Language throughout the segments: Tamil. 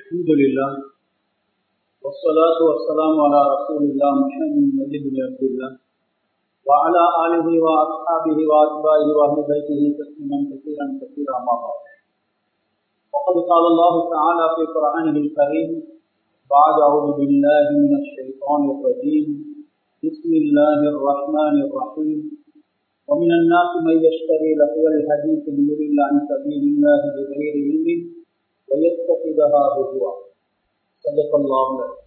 الحمد لله والصلاة والسلام على رسول الله محمد بن عبد الله وعلى آله وأصحابه وأتباعه وأهل بيته تسليما كثيرا كثيرا ما بعد وقد قال الله تعالى في قرآنه الكريم بعد أعوذ بالله من الشيطان الرجيم بسم الله الرحمن الرحيم ومن الناس من يشتري لهو الحديث ليضل عن سبيل الله بغير علم ويتخذها هزوا صدق الله العظيم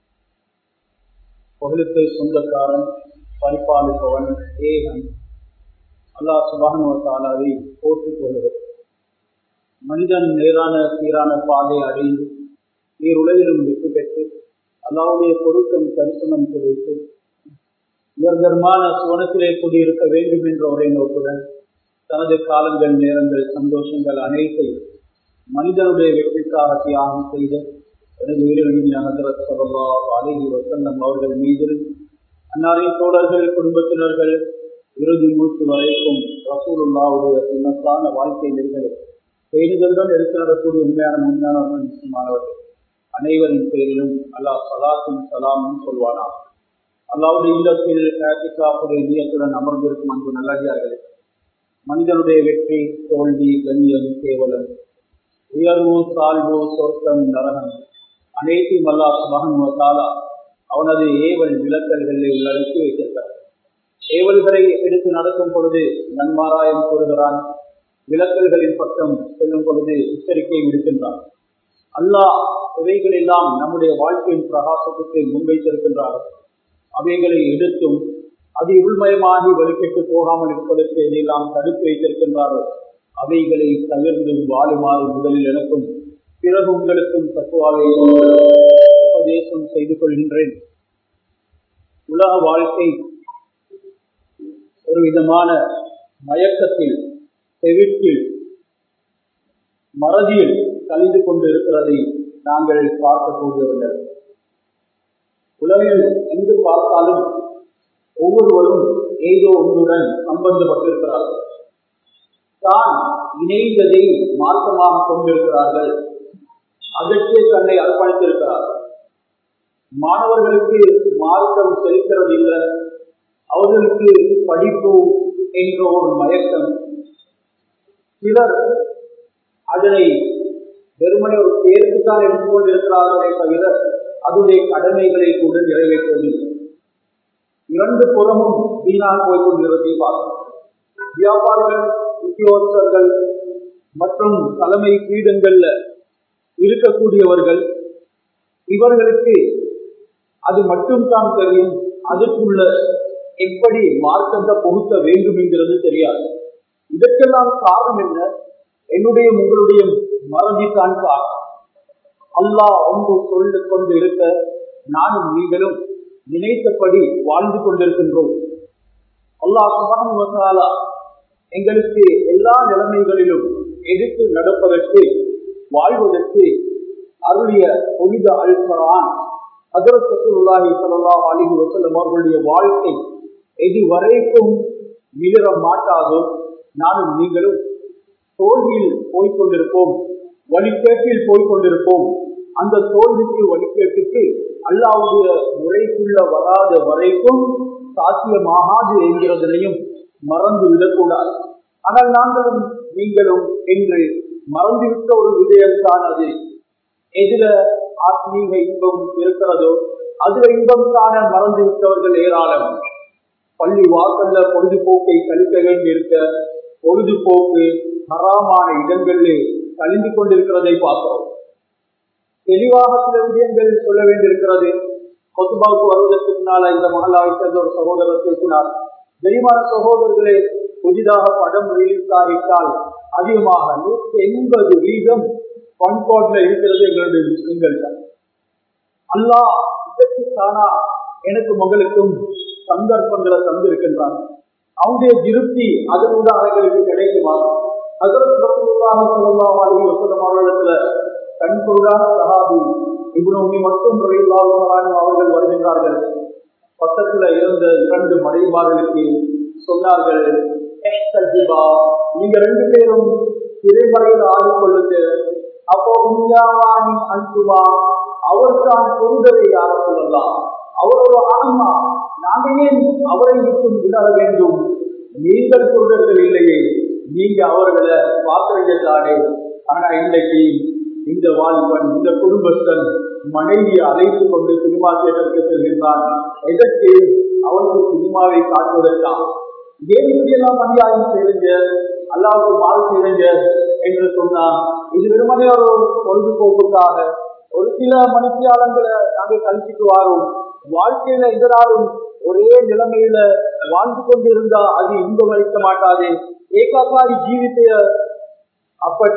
புகழுக்கை சொந்தக்காரன் பரிபாலிப்பவன் ஏகன் அல்லாஹ் சுபானுவத்தாலாவை போட்டுக் கொள்கிறது மனிதன் நேரான சீரான பாதை அடைந்து நீருலகிலும் வெற்றி பெற்று அல்லாவுடைய பொருத்தம் தரிசனம் கிடைத்து உயர்தரமான சுவனத்திலே குடியிருக்க வேண்டும் என்ற ஒரே நோக்குடன் தனது காலங்கள் நேரங்கள் சந்தோஷங்கள் அனைத்தையும் மனிதனுடைய வெற்றிக்காக தியாகம் செய்த எனது உயிரிழமையான சபல்லா அலிஹி வசல்லம் அவர்கள் மீதில் அன்னாரின் தோழர்கள் குடும்பத்தினர்கள் இறுதி மூச்சு வரைக்கும் ரசூலுல்லாவுடைய சுண்ணத்தான வாழ்க்கை நெறிகளை பேணுதலுடன் எடுத்து நடக்கூடிய உண்மையான முன்னானவர்கள் முஸ்லிமானவர்கள் அனைவரின் பேரிலும் அல்லாஹ் சலாத்தும் சலாமும் சொல்வானா அல்லாவுடைய இல்லத்தில் காப்புடைய நீயத்துடன் அமர்ந்திருக்கும் அன்பு நல்லடியார்களே மனிதனுடைய வெற்றி தோல்வி கண்ணியம் கேவலம் உயர்வு தாழ்வு சொர்க்கம் நரகம் அனைத்தையும் அல்லா சுபகன் தாலா அவனது ஏவல் விளக்கல்களை உள்ளடக்கி வைத்திருக்கிறார் ஏவல்களை எடுத்து நடக்கும் பொழுது நன்மாராயம் கூறுகிறான் விளக்கல்களின் பக்கம் செல்லும் பொழுது எச்சரிக்கை விடுக்கின்றான் அல்லாஹ் இவைகள் எல்லாம் நம்முடைய வாழ்க்கையின் பிரகாசத்துக்கு முன்வைத்திருக்கின்றார் அவைகளை எடுத்தும் அது உள்மயமாகி வலுக்கெட்டு போகாமல் இருப்பதற்கு எதையெல்லாம் தடுத்து வைத்திருக்கின்றாரோ அவைகளை தவிர்ந்து வாழுமாறு முதலில் எனக்கும் பிறகு உங்களுக்கும் தத்துவாவை உபதேசம் செய்து கொள்கின்றேன் உலக வாழ்க்கை ஒரு விதமான மயக்கத்தில் செவிட்டில் மறதியில் கழிந்து கொண்டு இருக்கிறதை நாங்கள் பார்க்கக்கூடியவர்கள் உலகில் எங்கு பார்த்தாலும் ஒவ்வொருவரும் ஏதோ ஒன்றுடன் சம்பந்தப்பட்டிருக்கிறார்கள் தான் இணைந்ததை மார்க்கமாக கொண்டிருக்கிறார்கள் அதற்கே தன்னை அர்ப்பணித்திருக்கிறார்கள் மாணவர்களுக்கு மார்க்கம் செலுத்துறது இல்லை அவர்களுக்கு படிப்பு என்ற ஒரு மயக்கம் சிலர் அதனை வெறுமனை ஒரு தேர்வுதான் எடுத்துக்கொண்டிருக்கிறார்களே தவிர அதுடைய கடமைகளை கூட நிறைவேற்றவில்லை இரண்டு புறமும் வீணாக போய் கொண்டிருப்பதை பார்க்கிறோம் வியாபாரிகள் உத்தியோகஸ்தர்கள் மற்றும் தலைமை பீடங்கள்ல இருக்கக்கூடியவர்கள் இவர்களுக்கு அது மட்டும்தான் தெரியும் அதுக்குள்ள எப்படி மார்க்கத்தை பொருத்த வேண்டும் என்கிறது தெரியாது இதற்கெல்லாம் காரணம் என்ன என்னுடைய உங்களுடைய மறதித்தான் காரணம் அல்லாஹ் ஒன்று சொல்லி கொண்டு இருக்க நானும் நீங்களும் நினைத்தபடி வாழ்ந்து கொண்டிருக்கின்றோம் அல்லாஹ் சுபானுவசாலா எங்களுக்கு எல்லா நிலைமைகளிலும் எதிர்த்து நடப்பதற்கு வாழ்வதற்கு அருளிய புனித அல்பரான் அதரத்துல்லாஹி சல்லா அலிஹி வசல்லம் அவர்களுடைய வாழ்க்கை எது வரைக்கும் மிளிர மாட்டாதோ நானும் நீங்களும் தோல்வியில் போய்கொண்டிருப்போம் வழிகேட்டில் போய்கொண்டிருப்போம் அந்த தோல்விக்கு வழிகேட்டுக்கு அல்லாவுடைய முறைக்குள்ள வராத வரைக்கும் சாத்தியமாகாது என்கிறதனையும் மறந்து விடக்கூடாது ஆனால் நாங்களும் நீங்களும் என்று மறந்துவிட்ட ஒரு விடயம்தான் அது எதிர ஆத்மீக இன்பம் இருக்கிறதோ அதுல இன்பம் காண மறந்து விட்டவர்கள் ஏராளம் பள்ளி வாசல்ல பொழுதுபோக்கை கழிக்க வேண்டி இருக்க பொழுதுபோக்கு ஹராமான இடங்களிலே கழிந்து கொண்டிருக்கிறதை பார்க்கிறோம் தெளிவாக சில விடயங்கள் சொல்ல வேண்டியிருக்கிறது கொத்துபாவுக்கு வருவதற்கு முன்னால இந்த மகளாவை சேர்ந்த ஒரு சகோதரர் பேசினார் வெளிமான சகோதரர்களே புதிதாக படம் ரிலீஸ் ஆகிட்டால் அதிகமாக நூற்றி எண்பது வீதம் பண்பாட்டுல இருக்கிறது எங்களுடைய முஸ்லிம்கள் தான் அல்லாஹ் இதற்கு தானா எனக்கு மகளுக்கும் சந்தர்ப்பங்களை தந்திருக்கின்றான் அவனுடைய திருப்தி அதனோட அவர்களுக்கு கிடைக்குமா அவர்களிடத்துல கண்கொள்ளான சகாபி இவ்வளவு மட்டும் அவர்கள் வருகின்றார்கள் பக்கத்துல இருந்த இரண்டு மறைமார்களுக்கு சொன்னார்கள் நீங்க ரெண்டு பேரும் இறைமறையில் ஆடிக்கொள்ளுங்க அப்போ உண்மையாவானி அன்புமா அவர் தான் பொருதலை யார சொல்லலாம் அவர் ஒரு ஆன்மா நாங்க ஏன் அவரை விட்டும் விடற வேண்டும் நீங்கள் குருடர்கள் இல்லையே நீங்க அவர்களை பார்க்கிறீர்களானே ஆனா இன்றைக்கு இந்த வாலிபன் இந்த குடும்பஸ்தன் மனைவியை அழைத்து கொண்டு சினிமா தியேட்டருக்கு செல்கின்றான் எதற்கு அவருக்கு சினிமாவை காட்டுவதற்கா ஏன் இப்படியெல்லாம் அநியாயம் செய்யுங்க அல்லாவுக்கு மாறு செய்யுங்க என்று சொன்னா இது வெறுமனே ஒரு பொழுதுபோக்குக்காக ஒரு சில மணித்தியாலங்களை நாங்கள் கழிச்சிட்டு வாரோம் வாழ்க்கையில எதிராலும் ஒரே நிலைமையில வாழ்ந்து கொண்டிருந்தா அது இன்பம் அளிக்க மாட்டாது ஏகாக்காரி ஜீவித்தைய அப்பட்ட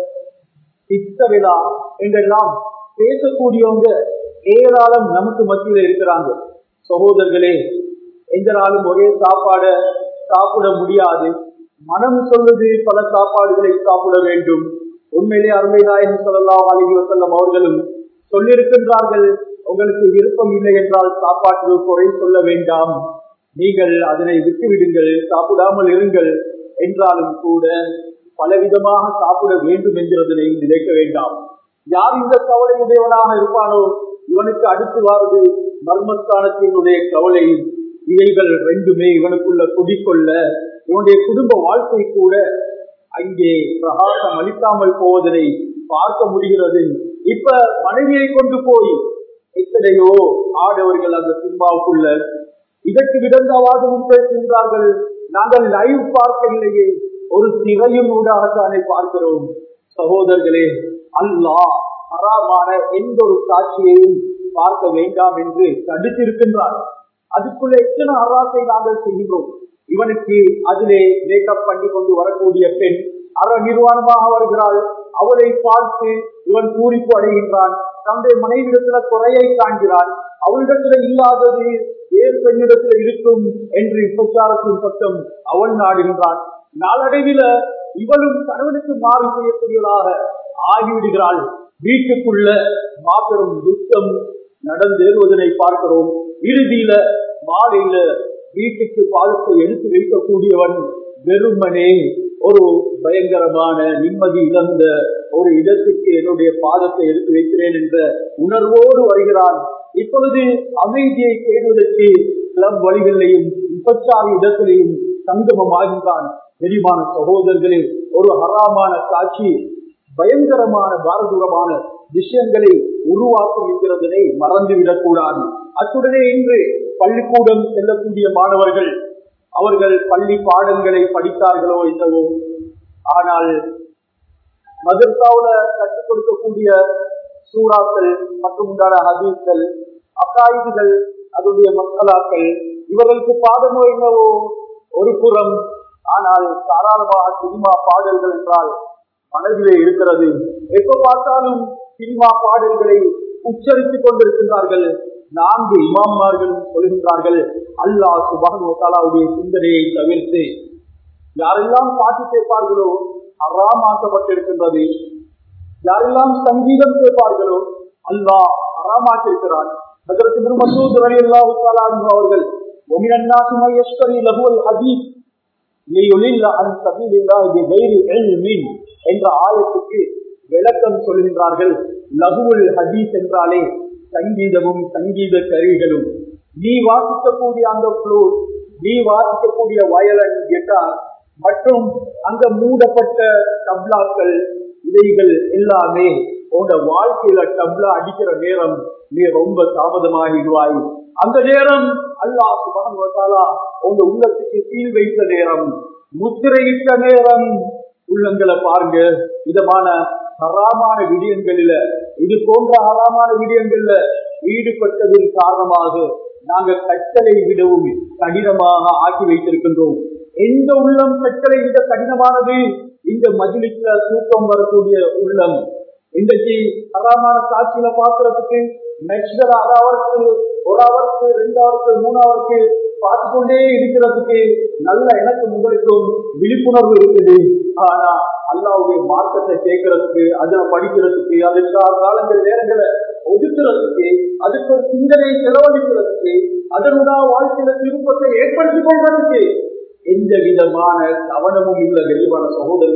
சித்த விழா என்றெல்லாம் பேசக்கூடியவங்க ஏராளம் நமக்கு மத்தியில இருக்கிறாங்க சகோதரர்களே எந்த நாளும் ஒரே சாப்பாட சாப்பிட முடியாது மனம் சொல்வது பல சாப்பாடுகளை சாப்பிட வேண்டும் உண்மையிலே அருமை நாயகம் சொல்லலாம் அழகி வசல்லம் அவர்களும் சொல்லியிருக்கின்றார்கள் உங்களுக்கு விருப்பம் இல்லை என்றால் சாப்பாட்டு குறை சொல்ல வேண்டாம் நீங்கள் அதனை விட்டுவிடுங்கள் சாப்பிடாமல் இருங்கள் என்றாலும் கூட பலவிதமாக சாப்பிட வேண்டும் என்கிறதனை நினைக்க வேண்டாம் யார் இந்த கவலை உடையவனாக இருப்பானோ இவனுக்கு அடுத்து வாருது மர்மஸ்தானத்தினுடைய கவலை இவைகள் ரெண்டுமே இவனுக்குள்ள குடிக்கொள்ள இவனுடைய குடும்ப வாழ்க்கை கூட அங்கே பிரகாசம் அளிக்காமல் போவதனை பார்க்க முடிகிறது இப்ப மனைவியை கொண்டு போய் எத்தனையோ ஆடவர்கள் அந்த சினிமாவுக்குள்ள இதற்கு விடந்தவாதமும் பேசுகின்றார்கள் நாங்கள் லைவ் பார்க்கவில்லையே ஒரு சிறையும் ஊடாகத்தானே பார்க்கிறோம் சகோதரர்களே அல்லாஹ் ஹராமான எந்த ஒரு காட்சியையும் பார்க்க வேண்டாம் என்று தடுத்திருக்கின்றார் அதுக்குள்ள எத்தனை அராசை நாங்கள் செய்கின்றோம் இவனுக்கு அதிலே மேக்கப் பண்ணி கொண்டு வரக்கூடிய பெண் அற நிர்வாணமாக வருகிறாள் அவளை பார்த்து இவன் பூரிப்பு அடைகின்றான் தன்னுடைய மனைவிடத்துல குறையை காண்கிறான் அவளிடத்துல இல்லாதது வேறு பெண்ணிடத்துல இருக்கும் என்று பிரச்சாரத்தின் பக்கம் அவன் நாடுகின்றான் நாளடைவில இவளும் கணவனுக்கு மாறி செய்யக்கூடியவளாக ஆகிவிடுகிறாள் வீட்டுக்குள்ள மாபெரும் யுத்தம் நடந்தேறுவதனை பார்க்கிறோம் இறுதியில மாலையில வீட்டுக்கு பாதத்தை எடுத்து வைக்கக்கூடியவன் வெறுமனே ஒரு பயங்கரமான நிம்மதி இழந்த ஒரு இடத்துக்கு என்னுடைய பாதத்தை எடுத்து வைக்கிறேன் என்ற உணர்வோடு வருகிறான் இப்பொழுது அமைதியை தேடுவதற்கு கிளப் வழிகளிலையும் விபச்சார இடத்திலையும் சங்கமமாகின்றான் தெரியுமான சகோதரர்களே ஒரு ஹராமான காட்சி பயங்கரமான பாரதூரமான விஷயங்களை உருவாக்கும் என்கிறதனை மறந்துவிடக் கூடாது அத்துடனே இன்று பள்ளிக்கூடம் செல்லக்கூடிய மாணவர்கள் அவர்கள் பள்ளி பாடங்களை படித்தார்களோ என்னவோ ஆனால் மதர்சாவுல கற்றுக் கொடுக்கக்கூடிய சூறாக்கள் மற்றும் உண்டான ஹதீஸ்கள் அக்காயுதுகள் அதனுடைய மக்களாக்கள் இவர்களுக்கு பாடமோ என்னவோ ஒரு புறம் ஆனால் தாராளமாக சினிமா பாடல்கள் என்றால் மனதிலே இருக்கிறது எப்ப பார்த்தாலும் சினிமா பாடல்களை உச்சரித்துக் கொண்டிருக்கின்றார்கள் நான்கு இமாம்மார்கள் சொல்கின்றார்கள் அல்லாஹ் சுபானுடைய சிந்தனையை தவிர்த்து யாரெல்லாம் பாட்டு கேட்பார்களோ அறாமாக்கப்பட்டிருக்கின்றது யாரெல்லாம் சங்கீதம் கேட்பார்களோ அல்லாஹ் அறாமாக்கிருக்கிறான் அதற்கு மசூத் அலி அல்லாஹு அவர்கள் என்ற ஆயத்துக்கு விளக்கம் சொல்கின்றார்கள் லகுல் ஹதீஸ் என்றாலே சங்கீதமும் சங்கீத கருவிகளும் நீ வாசிக்கக்கூடிய அந்த புளூட் நீ வாசிக்கக்கூடிய வயலன் கிட்டார் மற்றும் அங்க மூடப்பட்ட டப்லாக்கள் இவைகள் எல்லாமே உங்க வாழ்க்கையில டப்லா அடிக்கிற நேரம் நீ ரொம்ப தாமதமாகிடுவாய் அந்த நேரம் அல்லாஹ் சுபானுவத்தாலா உங்க உள்ளத்துக்கு சீல் வைத்த நேரம் முத்திரையிட்ட நேரம் உள்ளங்களை பாருங்க விதமான ஹராமான விடயங்களில இது போன்ற ஹராமான விடயங்கள்ல ஈடுபட்டதின் காரணமாக நாங்க கட்டளை விடவும் கடினமாக ஆக்கி வைத்திருக்கின்றோம் எந்த உள்ளம் கட்டளை விட கடினமானது இந்த மஜிலிஸ்ல தூக்கம் வரக்கூடிய உள்ளம் இன்றைக்கு ஹராமான காட்சியில பாக்குறதுக்கு நெக்ஸ்ட் அரை அவருக்கு ஒரு அவருக்கு ரெண்டு அவருக்கு மூணாவருக்கு பார்த்து கொண்டே இருக்கிறதுக்கு நல்ல எனக்கு உங்களுக்கும் விழிப்புணர்வு இருக்குது ஆனா அல்லாவுடைய மார்க்கத்தை கேட்கறதுக்கு அதுல படிக்கிறதுக்கு அதுக்காக காலங்கள் நேரங்களை ஒதுக்குறதுக்கு அதுக்கு ஒரு சிந்தனை செலவழிக்கிறதுக்கு அதனுடைய வாழ்க்கையில திருப்பத்தை ஏற்படுத்திக் கொள்றதுக்கு எந்த விதமான கவனமும் இல்ல வெளிவான சகோதரர்களே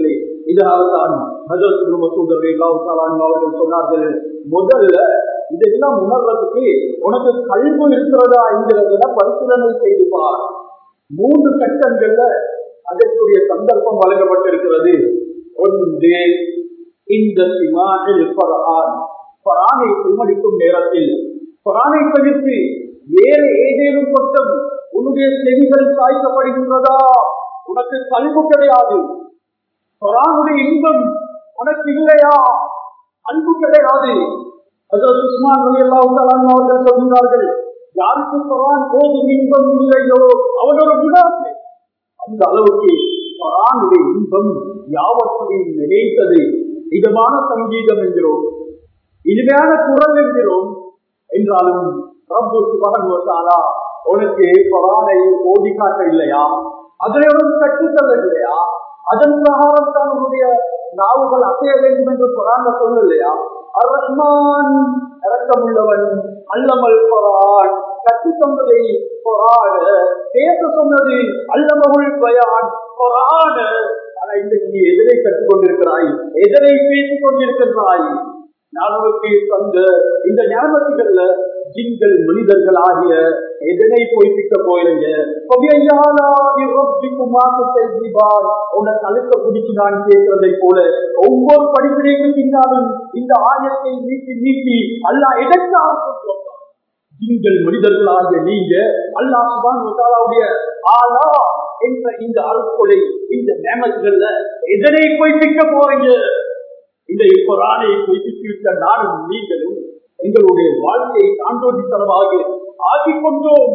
இதனால்தான் ஹஜரத் மசூதர் அவர்கள் சொன்னார்கள் முதல்ல இதெல்லாம் உணர்றதுக்கு உனக்கு கல்வி இருக்கிறதா என்கிறத பரிசீலனை செய்து பார் மூன்று கட்டங்கள்ல அதற்குரிய சந்தர்ப்பம் வழங்கப்பட்டிருக்கிறது ஒன்று இந்த சிமானில் பரான் பரானை செம்மடிக்கும் நேரத்தில் பரானை தவிர்த்து வேறு ஏதேனும் பக்கம் உன்னுடைய செவிகள் சாய்க்கப்படுகின்றதா உனக்கு கல்வி கிடையாது பரானுடைய இன்பம் உனக்கு இல்லையா அன்பு கிடையாது அதற்கு உஸ்மான் அவர்கள் சொல்கிறார்கள் யாருக்கு பரான் போதும் இன்பம் இல்லையோ அவனோட விடாது அந்த அளவுக்கு பரானுடைய இன்பம் யாவற்றையும் நினைத்தது இதமான சங்கீதம் என்கிறோம் இனிமையான குரல் என்கிறோம் என்றாலும் ரப்பு சுபகன் வசாலா உனக்கு பரானை ஓடி காட்ட இல்லையா அதனை உனக்கு கற்றுத்தல்ல இல்லையா அதன் பிரகாரம் தான் உன்னுடைய நாவுகள் அசைய வேண்டும் என்று குரான் சொல்லலையா அர் ரஹ்மான் இறக்கமுள்ளவன் அல்லமல் பொறான் கற்று தந்ததை பொறாட பேச சொன்னது அல்லமகுள் பயான் பொறாட ஆனா இன்றைக்கு நீ எதனை கற்றுக் கொண்டிருக்கிறாய் எதனை பேசிக் கொண்டிருக்கின்றாய் ஞானவருக்கு தந்த இந்த ஞானத்துகள்ல ஜிங்கள் மனிதர்கள் ஆகிய எதனை பொய்ப்பிக்க போயிருங்க உன்னை கழுத்த பிடிச்சு நான் கேட்கிறதை போல ஒவ்வொரு படிப்பினைக்கு பின்னாலும் இந்த ஆயத்தை நீக்கி நீக்கி அல்லா எதற்காக சொல்லுவாங்க ஜிங்கள் மனிதர்களாகிய நீங்க அல்லா சுபான் ஆலா என்ற இந்த அருட்கொலை இந்த நேமத்துகள்ல எதனை பொய்ப்பிக்க போறீங்க இந்த குரானை பொய்ப்பித்து விட்ட நானும் நீங்களும் எங்களுடைய வாழ்க்கையை தாண்டோட்டித்தனமாக ஆக்கிக் கொண்டோம்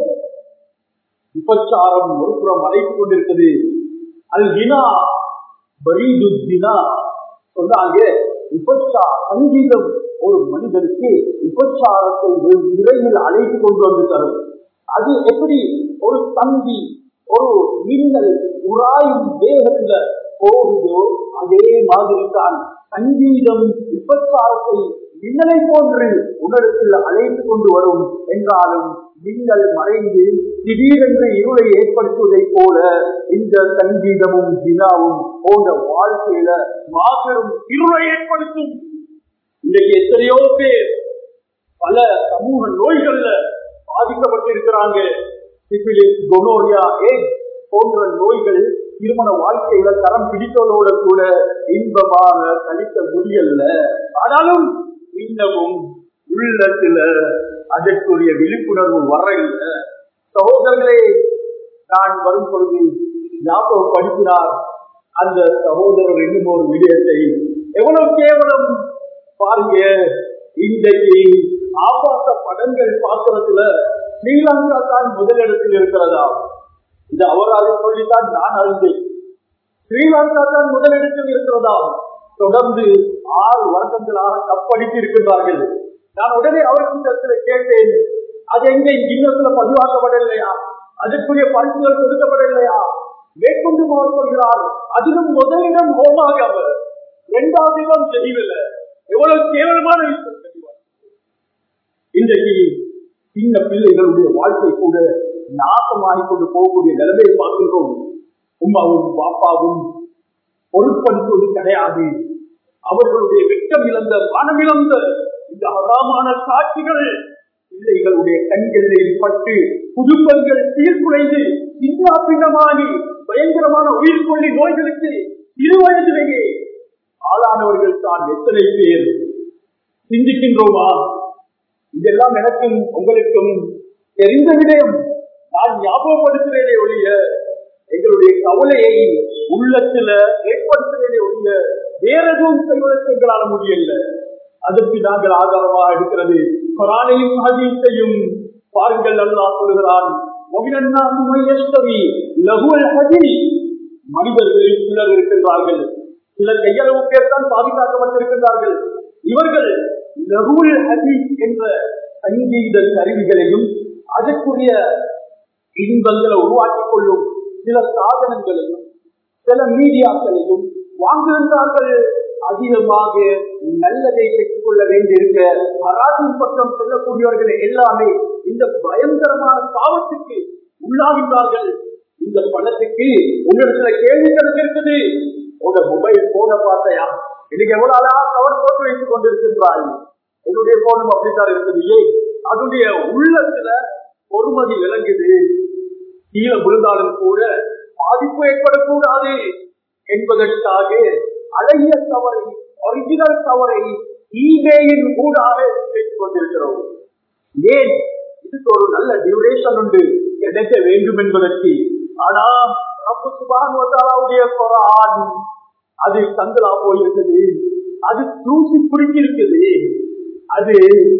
விபச்சாரம் ஒரு புறம் அழைத்துக் கொண்டிருக்கிறது அல் வினா பரீது தினா சொன்னாங்க விபச்சா சங்கீதம் ஒரு மனிதனுக்கு விபச்சாரத்தை விரைவில் அழைத்து கொண்டு வந்து தரும் அது எப்படி ஒரு தந்தி ஒரு மின்னல் உராயும் வேகத்துல போகுதோ அதே மாதிரி தான் சங்கீதம் விபச்சாரத்தை மின்னலை போன்று உணர்வில் அழைத்து கொண்டு வரும் என்றாலும் மின்னல் மறைந்து திடீரென்று இருளை ஏற்படுத்துவதை போல இந்த சங்கீதமும் தினாவும் போன்ற வாழ்க்கையில மாபெரும் இருளை ஏற்படுத்தும் இன்றைக்கு எத்தனையோ பேர் பல சமூக நோய்கள்ல பாதிக்கப்பட்டிருக்கிறாங்க சிபிலிஸ் கொனோரியா ஏட்ஸ் போன்ற நோய்கள் திருமண வாழ்க்கையில தரம் பிடித்ததோட கூட இன்பமாக கழிக்க முடியல ஆனாலும் இன்னமும் உள்ளத்துல அதற்குரிய விழிப்புணர்வு வரல சகோதரர்களே நான் வரும் பொழுது ஞாபகப்படுத்தினார் அந்த சகோதரர் இன்னும் ஒரு விடயத்தை எவ்வளவு கேவலம் பாருங்க இன்றைக்கு ஆபாச படங்கள் பார்க்கறதுல ஸ்ரீலங்கா தான் முதலிடத்தில் இருக்கிறதா இது அவரால் சொல்லித்தான் நான் அறிந்தேன் ஸ்ரீலங்கா தான் முதலிடத்தில் இருக்கிறதா தொடர்ந்து ஆறு வருடங்களாக கப்படித்து இருக்கின்றார்கள் நான் உடனே அவருக்கு கேட்டேன் அது எங்க இன்னத்துல பதிவாக்கப்படவில்லையா அதற்குரிய பரிசுகள் கொடுக்கப்படவில்லையா மேற்கொண்டு அவர் சொல்கிறார் அதிலும் முதலிடம் ஹோமாக அவர் இரண்டாவது இடம் தெரியவில்லை எவ்வளவு கேவலமான விஷயம் இன்றைக்கு சின்ன பிள்ளைகளுடைய வாழ்க்கை கூட நாசமாகிக் கொண்டு போகக்கூடிய நிலைமையை பார்க்கின்றோம் உமாவும் பாப்பாவும் பொருட்படுத்துவது கிடையாது அவர்களுடைய வெட்கம் இழந்த மனம் இழந்த இந்த அறாமான காட்சிகள் பிள்ளைகளுடைய கண்களில் பட்டு குடும்பங்கள் சீர்குலைந்து சின்ன பின்னமாகி பயங்கரமான உயிர் கொள்ளி நோய்களுக்கு இரு வயதிலேயே ஆளானவர்கள் தான் எத்தனை பேர் சிந்திக்கின்றோமா இதெல்லாம் எனக்கும் உங்களுக்கும் தெரிந்த விடயம் நான் ஞாபகப்படுத்துகிறேனே ஒழிய எங்களுடைய கவலையை உள்ளத்துல ஏற்படுத்துகிறேனே ஒழிய வேற எதுவும் செய்வதற்கு எங்களால் முடியல அதற்கு நாங்கள் ஆதாரமாக எடுக்கிறது குரானையும் ஹதீஸையும் பாருங்கள் அல்லா சொல்கிறான் மனிதர்களில் சிலர் இருக்கின்றார்கள் சில கையளவு பேர் தான் பாதுகாக்கப்பட்டிருக்கின்றார்கள் இவர்கள் லகுல் ஹதீஸ் என்ற சங்கீத கருவிகளையும் அதற்குரிய இன்பங்களை உருவாக்கிக் கொள்ளும் சில சாதனங்களையும் சில மீடியாக்களையும் வாங்குகின்றார்கள் அதிகமாக நல்லதை பெற்றுக் கொள்ள வேண்டியிருக்க அராஜின் பக்கம் செல்லக்கூடியவர்கள் எல்லாமே இந்த பயங்கரமான பாவத்துக்கு உள்ளாகின்றார்கள் இந்த பணத்துக்கு உன்னிடத்துல கேள்வி இருக்குது உங்க மொபைல் போன பார்த்தையா இன்னைக்கு எவ்வளவு அழகா கவர் போட்டு வைத்துக் கொண்டிருக்கின்றாய் என்னுடைய போனும் அப்படித்தான் இருக்குது ஏன் அதனுடைய உள்ளத்துல பொறுமதி விளங்குது கீழே விழுந்தாலும் கூட பாதிப்பு ஏற்படக்கூடாது என்பதற்காக அழகிய தவறை ஒரிஜினல் தவறை ஈபேயின் ஊடாக பேசிக் கொண்டிருக்கிறோம் ஏன் இதுக்கு ஒரு நல்ல டியூரேஷன் உண்டு கிடைக்க வேண்டும் என்பதற்கு ஆனா ரப்பு சுபானுடைய குரான் அது தங்களா போயிருக்குது அது தூசி பிடிச்சிருக்குது அது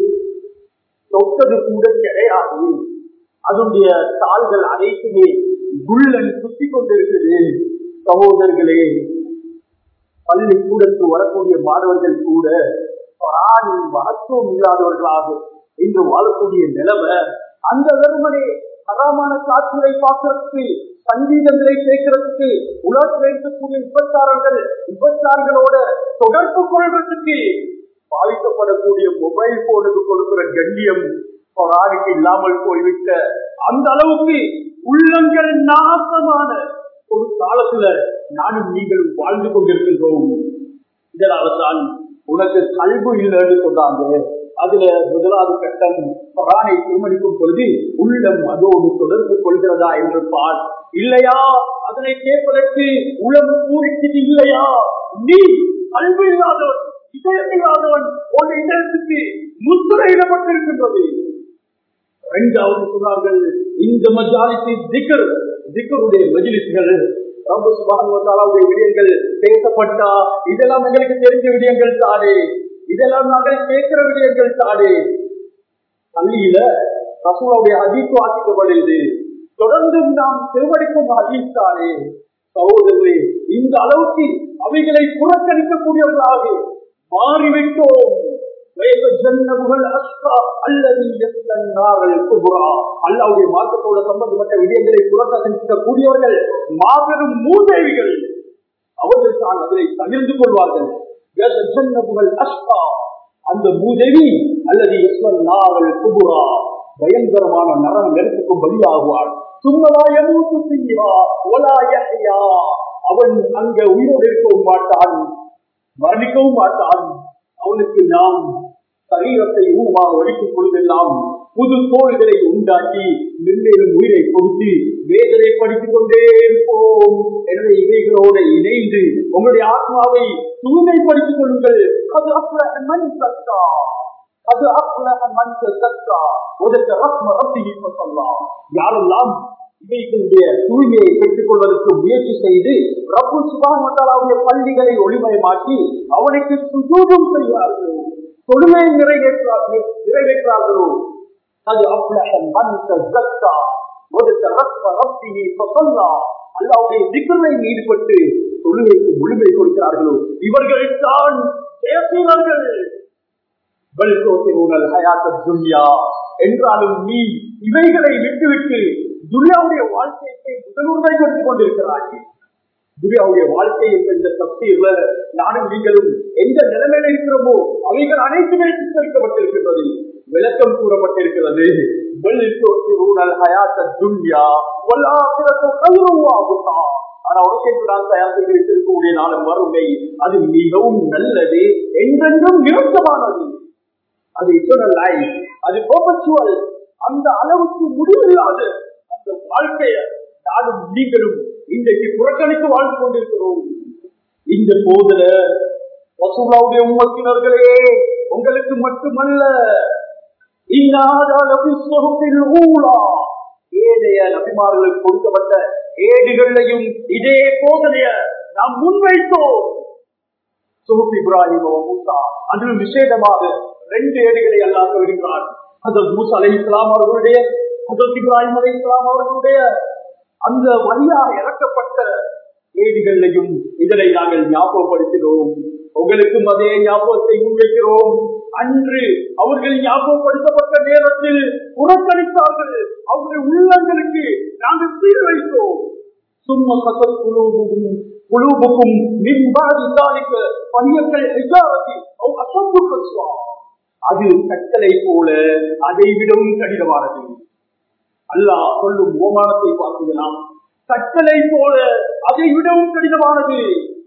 தொட்டது கூட கிடையாது அதனுடைய தாள்கள் அனைத்துமே குள்ளன் குத்தி கொண்டிருக்குது சகோதரர்களே பள்ளி கூடத்து வரக்கூடிய மாணவர்கள் கூட பிராணி மகத்துவம் இல்லாதவர்களாக இன்று வாழக்கூடிய நிலைமை அந்த வெறுமனே தரமான காட்சிகளை பார்க்கறதுக்கு சங்கீதங்களை கேட்கறதுக்கு உலகத்தில் இருக்கக்கூடிய விபச்சாரங்கள் விபச்சாரங்களோட தொடர்பு கொள்வதற்கு பாதிக்கப்படக்கூடிய மொபைல் போனுக்கு கொடுக்கிற கண்ணியம் பொறாடிக்கு இல்லாமல் போய்விட்ட அந்த அளவுக்கு உள்ளங்கள் நாசமான ஒரு காலத்துல நானும் நீங்களும் வாழ்ந்து கொண்டிருக்கின்றோம் இதனால தான் உனக்கு கல்வி இல்லைன்னு சொன்னாங்க அதுல முதலாவது கட்டம் பரானை தீர்மானிக்கும் பொழுது உள்ளம் அதோடு தொடர்பு கொள்கிறதா என்று பார் இல்லையா அதனை கேட்பதற்கு உளம் பூரிச்சது இல்லையா நீ கல்வி இல்லாதவன் இதயம் இல்லாதவன் உன் இதயத்துக்கு முத்துரையிடப்பட்டிருக்கின்றது இரண்டாவது சொன்னார்கள் இந்த மஜாலிக்கு திகர் திகருடைய மஜிலிஸ்கள் ரொம்ப சுபானுடைய விடயங்கள் பேசப்பட்டா இதெல்லாம் எங்களுக்கு தெரிஞ்ச விடயங்கள் தானே இதெல்லாம் நாங்கள் கேட்கிற விடயங்கள் தானே பள்ளியில ரசூலாவுடைய அதிப்பு ஆக்கிக்கப்படுகிறது தொடர்ந்து நாம் திருவடிக்கும் ஹதீஸ் தானே சகோதரர்களே இந்த அளவுக்கு அவைகளை புறக்கணிக்கக்கூடியவர்களாக மாறிவிட்டோம் அல்லாவுடைய மாற்றத்தோட சம்பந்தப்பட்ட விடயங்களை புறக்கணிக்கக்கூடியவர்கள் மாபெரும் மூதேவிகள் அவர்கள் தான் அதனை தவிர்த்து கொள்வார்கள் அஷ்கா அந்த மூதேவி அல்லது யஸ்வன்னாவல் குபுரா பயங்கரமான நரம் நெருப்புக்கும் பலியாகுவார் சும்மலாயமூத்து செய்யா ஒலாயா அவன் அங்க உயிரோடு இருக்கவும் மாட்டான் மரணிக்கவும் மாட்டான் அவனுக்கு நாம் சரீரத்தை ஊனமாக வடிக்கும் பொழுதெல்லாம் புது தோள்களை உண்டாக்கி மென்மேலும் உயிரை கொடுத்து வேதனை படித்துக் கொண்டே இருப்போம் எனவே இவைகளோடு இணைந்து உங்களுடைய ஆத்மாவை தூய்மைப்படுத்திக் கொள்ளுங்கள் அது அப்பல மண் சத்தா அது அப்பல மண் சத்தா உதற்கு ரத்ம ரத்தி சொல்லலாம் யாரெல்லாம் இவைகளுடைய தூய்மையை பெற்றுக் கொள்வதற்கு முயற்சி செய்து ரப்பு சுபாமத்தாலாவுடைய பள்ளிகளை ஒளிமயமாக்கி அவனுக்கு சுஜூதம் செய்வார்களோ தொழுமை நிறைவேற்றார்கள் நிறைவேற்றார்களோ அது அல்லாவுடைய திக்கலை ஈடுபட்டு தொழுகைக்கு முழுமை கொடுக்கிறார்களோ இவர்கள் தான் பேசினார்கள் என்றாலும் நீ இவைகளை விட்டுவிட்டு துரியாவுடைய வாழ்க்கையை முதலுரிமை கொடுத்துக் கொண்டிருக்கிறாய் துரியாவுடைய வாழ்க்கை என்ற இந்த தப்தீர்ல நானும் நீங்களும் எந்த நிலைமையில இருக்கிறோமோ அவைகள் அனைத்துமே சித்தரிக்கப்பட்டிருக்கின்றது விளக்கம் கூறப்பட்டிருக்கிறது ஆனா உனக்கு நான் தயார் செய்து வைத்திருக்கக்கூடிய நாளும் வறுமை அது மிகவும் நல்லது என்றென்றும் நிறுத்தமானது அது இட்டர்னல் லைஃப் அது பர்பச்சுவல் அந்த அளவுக்கு முடிவில்லாத அந்த வாழ்க்கைய நானும் நீங்களும் இன்றைக்கு புறக்கணித்து வாழ்ந்து கொண்டிருக்கிறோம் இந்த போதுல வசூலாவுடைய உமத்தினர்களே உங்களுக்கு மட்டுமல்ல ஏழைய நபிமார்களுக்கு கொடுக்கப்பட்ட ஏடுகளையும் இதே போதனைய நாம் முன்வைத்தோம் சுகுப் இப்ராஹிம் மூசா அதிலும் விசேஷமாக ரெண்டு ஏடுகளை அல்லா சொல்கின்றார் அதற்கு மூசா அலை இஸ்லாம் அவர்களுடைய அதற்கு இப்ராஹிம் அலை இஸ்லாம் அவர்களுடைய அந்த வழியாக இறக்கப்பட்ட ஏடுகளையும் இதனை நாங்கள் ஞாபகப்படுத்தினோம் உங்களுக்கும் அதே ஞாபகத்தை முன்வைக்கிறோம் அன்று அவர்கள் ஞாபகப்படுத்தப்பட்ட நேரத்தில் புறக்கணித்தார்கள் அவருடைய உள்ளங்களுக்கு நாங்கள் சீர் வைத்தோம் சும்மா கசல் குழுவுக்கும் குழுவுக்கும் மின்பாதி தாளிக்க பணியங்கள் எஜாரதி அசம்பு கசுவா அது கட்டளை போல அதை விடவும் கடினமானது அல்லாஹ் சொல்லும் ஓமானத்தை பார்த்தீங்கன்னா கட்டளை போல அதை விடவும் கடினமானது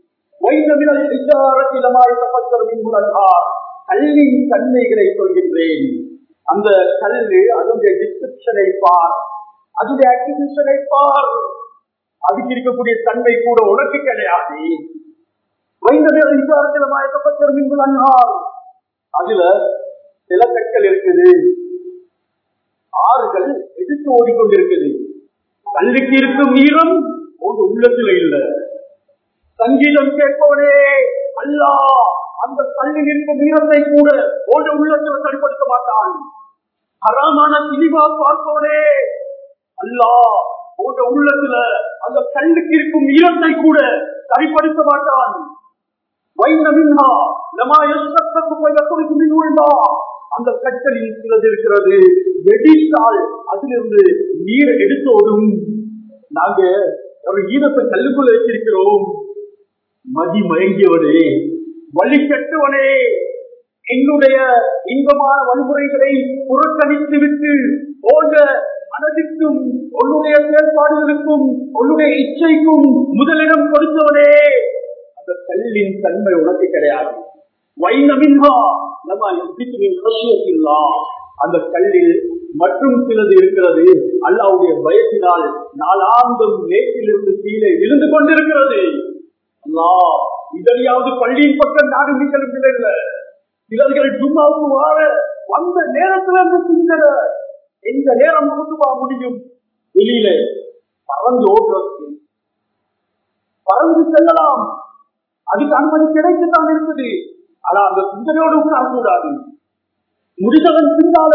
வைந்தமிழல் விசாரத்திலமாய் தப்பத்தர் மின்முழல்கார் கல்வியின் தன்மைகளை சொல்கின்றேன் அந்த கல்வி அதனுடைய டிஸ்கிரிப்ஷனை பார் அதனுடைய அக்டிவிஷனை பார் அதுக்கு இருக்கக்கூடிய தன்மை கூட உனக்கு கிடையாது வைந்தமிழல் விசாரத்திலமாய் தப்பத்தர் மின்முழல்கார் அதுல சில கற்கள் இருக்குது ஆறுகள் எதிர்த்து ஓடிக்கொண்டிருக்குது கல்விக்கு இருக்கும் ஈரம் உங்க உள்ளத்துல இல்ல சங்கீதம் கேட்பவனே அல்லா அந்த கல்லில் இருக்கும் ஈரத்தை கூட உங்க உள்ளத்துல சரிப்படுத்த மாட்டான் ஹராமான சினிமா பார்ப்பவனே அல்லா உங்க உள்ளத்துல அந்த கல்லுக்கு இருக்கும் ஈரத்தை கூட சரிப்படுத்த மாட்டான் வைனமின்ஹா லமா யஸ்தக்கு வயகுல் மின்ஹா அந்த கற்களில் சிலது இருக்கிறது வெடித்தால் அதிலிருந்து நீர் எடுத்தோடும் நாங்க ஒரு ஈரத்தை கல்லுக்குள்ள வச்சிருக்கிறோம் மதி மயங்கியவனே வழி கட்டுவனே என்னுடைய இன்பமான வழிமுறைகளை புறக்கணித்து விட்டு போன்ற மனதிற்கும் உன்னுடைய செயல்பாடுகளுக்கும் உன்னுடைய இச்சைக்கும் முதலிடம் கொடுத்தவனே அந்த கல்லின் தன்மை உனக்கு கிடையாது வைனமின்ஹா நம்ம யுத்திமின் ஹஷியத்தில்லா அந்த கல்லில் மற்றும் சிலது இருக்கிறது அல்லாவுடைய பயத்தினால் நாலாந்தும் நேற்றிலிருந்து கீழே விழுந்து கொண்டிருக்கிறது அல்லா இதனையாவது பள்ளியின் பக்கம் நாடு நீங்களும் இல்லை சிலர்கள் ஜும்மாவுக்கு வாழ வந்த நேரத்துல இருந்து சிந்தன எந்த நேரம் முழுதுவா முடியும் வெளியில பறந்து ஓடுறதுக்கு பறந்து செல்லலாம் அதுக்கு அனுமதி கிடைத்துத்தான் இருக்குது ஆனா அந்த சிந்தனையோடு உட்காரக்கூடாது முடிந்தவன் பின்னால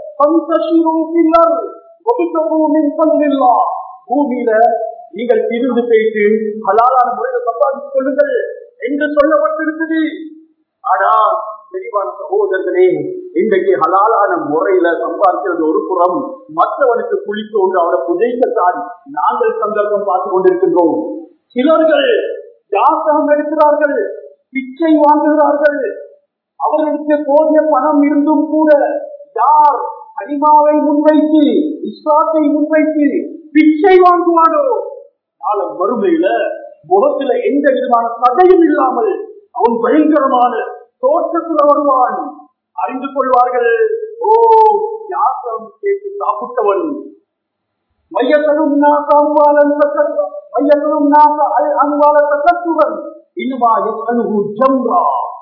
பூமியில நீங்கள் திருந்து போயிட்டு ஹலாலான முறையில சம்பாதித்துக் கொள்ளுங்கள் என்று சொல்லப்பட்டிருக்குது ஆனா தெளிவான சகோதரர்களே இன்றைக்கு ஹலாலான முறையில சம்பாதிக்கிறது ஒரு புறம் மற்றவனுக்கு குளித்து ஒன்று அவரை புதைக்கத்தான் நாங்கள் சந்தர்ப்பம் பார்த்துக் கொண்டிருக்கின்றோம் சிலர்கள் யாசகம் எடுக்கிறார்கள் பிச்சை வாங்குகிறார்கள் அவர்களுக்கு போதிய பணம் இருந்தும் கூட யார் அனிமாவை முன்வைத்து இஸ்லாத்தை முன்வைத்து பிச்சை வாங்குவானோ நாள மறுமையில முகத்துல எந்த விதமான சதையும் இல்லாமல் அவன் பயங்கரமான தோற்றத்துல வருவான் அறிந்து கொள்வார்கள் ஓ யாசம் கேட்டு சாப்பிட்டவன் மையத்தனும் நாசாம்பாலன் மையத்தனும் நாச அன்பால தத்துவன் இன்னுமா எத்தனுகு ஜம்ரா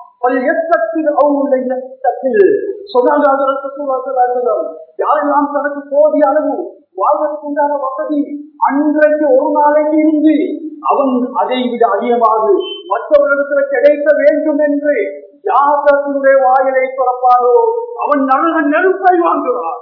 யாரெல்லாம் தனக்கு போதிய அளவு வாழ்வதற்குண்டான வசதி அன்றைக்கு ஒரு நாளைக்கு இருந்து அவன் அதை விட அதிகமாக மற்றவர்களிடத்தில் கிடைக்க வேண்டும் என்று யாசத்தினுடைய வாயிலை திறப்பாரோ அவன் நழுவ நெருப்பை வாங்குவார்